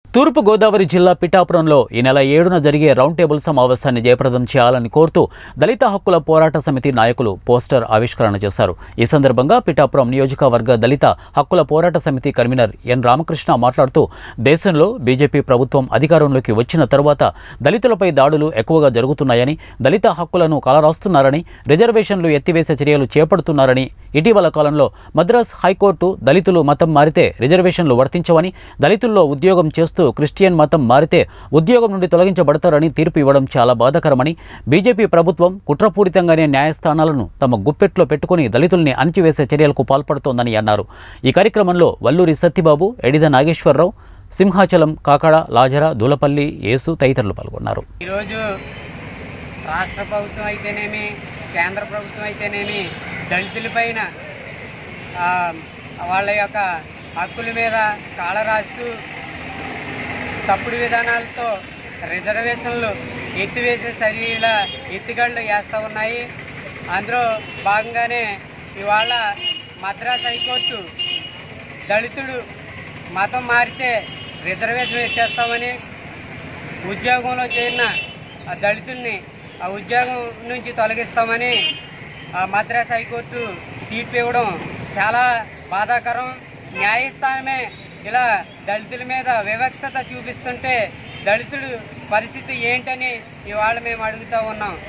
తూర్పు గోదావరి జిల్లా పిఠాపురంలో ఈ నెల ఏడున జరిగే రౌండ్ టేబుల్ సమావేశాన్ని జయప్రదం చేయాలని కోరుతూ దళిత హక్కుల పోరాట సమితి నాయకులు పోస్టర్ ఆవిష్కరణ చేశారు ఈ సందర్భంగా పిఠాపురం నియోజకవర్గ దళిత హక్కుల పోరాట సమితి కన్వీనర్ ఎన్ రామకృష్ణ మాట్లాడుతూ దేశంలో బీజేపీ ప్రభుత్వం అధికారంలోకి వచ్చిన తరువాత దళితులపై దాడులు ఎక్కువగా జరుగుతున్నాయని దళిత హక్కులను కలరాస్తున్నారని రిజర్వేషన్లు ఎత్తివేసే చర్యలు చేపడుతున్నారని ఇటీవల కాలంలో మద్రాస్ హైకోర్టు దళితులు మతం మారితే రిజర్వేషన్లు వర్తించవని దళితుల్లో ఉద్యోగం చేస్తూ క్రిస్టియన్ మతం మారితే ఉద్యోగం నుండి తొలగించబడతారని తీర్పు ఇవ్వడం చాలా బాధాకరమని బీజేపీ ప్రభుత్వం కుట్రపూరితంగానే న్యాయస్థానాలను తమ గుప్పెట్లో పెట్టుకుని దళితుల్ని అణచివేసే చర్యలకు పాల్పడుతోందని అన్నారు ఈ కార్యక్రమంలో వల్లూరి సత్యబాబు ఎడిద నాగేశ్వరరావు సింహాచలం కాకడ లాజర దూలపల్లి యేసు తదితరులు పాల్గొన్నారు ఈరోజు రాష్ట్ర ప్రభుత్వం అయితేనేమి కేంద్ర ప్రభుత్వం అయితేనేమి దళితులపైన ఆ, వాళ్ళ యొక్క హక్కుల మీద కాళ రాస్తూ తప్పుడు విధానాలతో రిజర్వేషన్లు ఎత్తివేసే చర్యల ఎత్తుగళ్ళు వేస్తూ ఉన్నాయి అందులో భాగంగానే ఇవాళ మద్రాస్ హైకోర్టు దళితుడు మతం మారితే రిజర్వేషన్ ఎత్తేస్తామని ఉద్యోగంలో చేరిన ఆ దళితుల్ని ఆ ఉద్యోగం నుంచి తొలగిస్తామని ఆ మద్రాస్ హైకోర్టు తీర్పు ఇవ్వడం చాలా బాధాకరం న్యాయస్థానమే ఇలా దళితుల మీద వివక్షత చూపిస్తుంటే దళితుడు పరిస్థితి ఏంటని ఇవాళ మేము అడుగుతూ ఉన్నాం